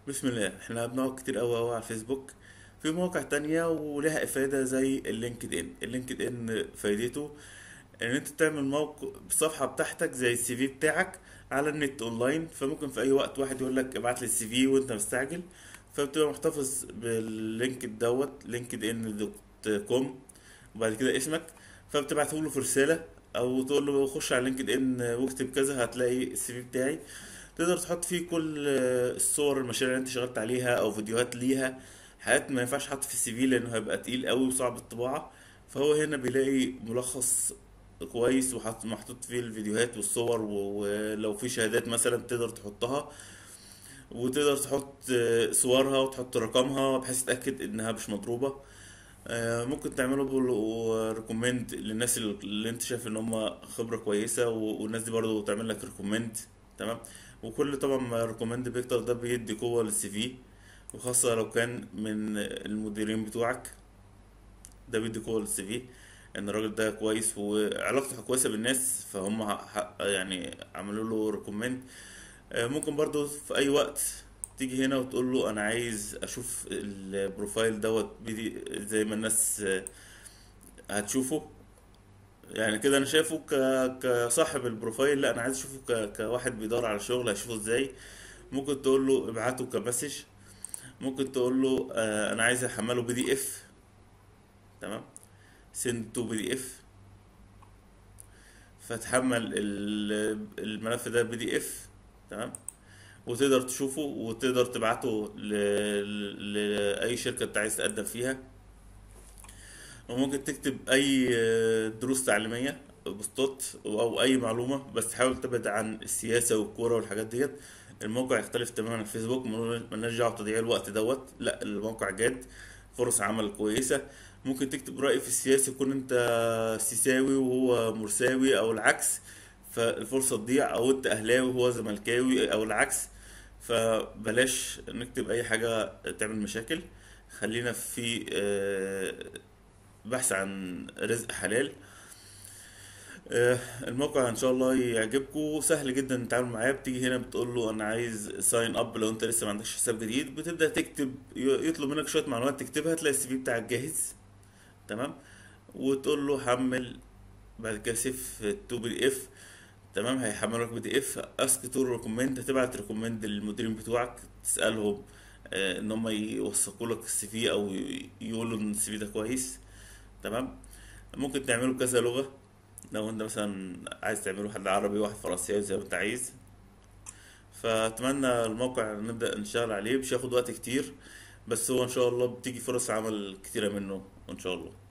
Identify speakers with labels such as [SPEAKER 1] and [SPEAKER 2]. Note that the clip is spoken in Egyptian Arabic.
[SPEAKER 1] بسم الله احنا بنقعد كتير قوي قوي على الفيسبوك في مواقع تانية ولها افادة زي اللينكد ان اللينكد ان فايدته ان انت تعمل موقع الصفحة بتاعتك زي السي في بتاعك على النت اونلاين فممكن في اي وقت واحد يقول لك ابعت لي السي في وانت مستعجل فبتبقى محتفظ باللينك دوت لينكد ان دوت كوم وبعد كده اسمك فبتبعته له في رسالة او تقول له خش على لينكد ان واكتب كذا هتلاقي السي في بتاعي تقدر تحط فيه كل آه، الصور المشاريع اللي انت اشتغلت عليها او فيديوهات ليها حاجات ما ينفعش تحط في السي في لانه هيبقى تقيل قوي وصعب الطباعة فهو هنا بيلاقي ملخص كويس وحط محطوط فيه الفيديوهات والصور و- ولو في شهادات مثلا تقدر تحطها وتقدر تحط آه، صورها وتحط رقمها بحيث تتأكد انها مش مضروبة آه، ممكن تعمله ريكومند للناس اللي اللي انت شايف ان هم خبرة كويسة و- والناس دي برضو تعمل لك ريكومند تمام وكل طبعا ما ريكومند بيكتر ده بيدي قوة للسي في وخاصة لو كان من المديرين بتوعك ده بيدي قوة للسي في ان الراجل ده كويس وعلاقته كويسة بالناس فهم ح- ح- يعني عملوا له ريكومند ممكن برضو في اي وقت تيجي هنا وتقول له انا عايز اشوف البروفايل دوت بيدي زي ما الناس آه، هتشوفه يعني كده انا شايفه ك... كصاحب البروفايل لا انا عايز اشوفه ك... كواحد بيدور على شغل هشوفه ازاي ممكن تقول له ابعته كمسج ممكن تقول له آه انا عايز احمله بي دي اف تمام سند تو بي دي اف فتحمل ال- الملف ده بي دي اف تمام وتقدر تشوفه وتقدر تبعته ل... لأي شركة انت عايز تقدم فيها وممكن تكتب اي دروس تعليميه بوستات او اي معلومه بس تحاول تبعد عن السياسه والكوره والحاجات ديت الموقع يختلف تماما عن الفيسبوك ملناش دعوه بتضييع الوقت دوت لا الموقع جاد فرص عمل كويسه ممكن تكتب راي في السياسه يكون انت سيساوي وهو مرساوي او العكس فالفرصه تضيع او انت اهلاوي وهو زملكاوي او العكس فبلاش نكتب اي حاجه تعمل مشاكل خلينا في آه، بحث عن رزق حلال آه، الموقع ان شاء الله يعجبكم سهل جدا التعامل معاه بتيجي هنا بتقول له انا عايز ساين اب لو انت لسه ما عندكش حساب جديد بتبدا تكتب ي- يطلب منك شويه معلومات تكتبها تلاقي السي في بتاعك جاهز تمام وتقول له حمل بعد كده سيف تو بي دي اف تمام هيحمل لك بي دي اف اسك تو ريكومند هتبعت ريكومند للمديرين بتوعك تسالهم آه، ان هم يوثقوا لك السي في او ي- يقولوا ان السي في ده كويس تمام ممكن تعمله كذا لغة لو انت مثلا عايز تعمله واحد عربي واحد فرنساوي زي ما انت عايز فاتمنى الموقع نبدأ نشتغل عليه مش هياخد وقت كتير بس هو ان شاء الله بتيجي فرص عمل كتيرة منه ان شاء الله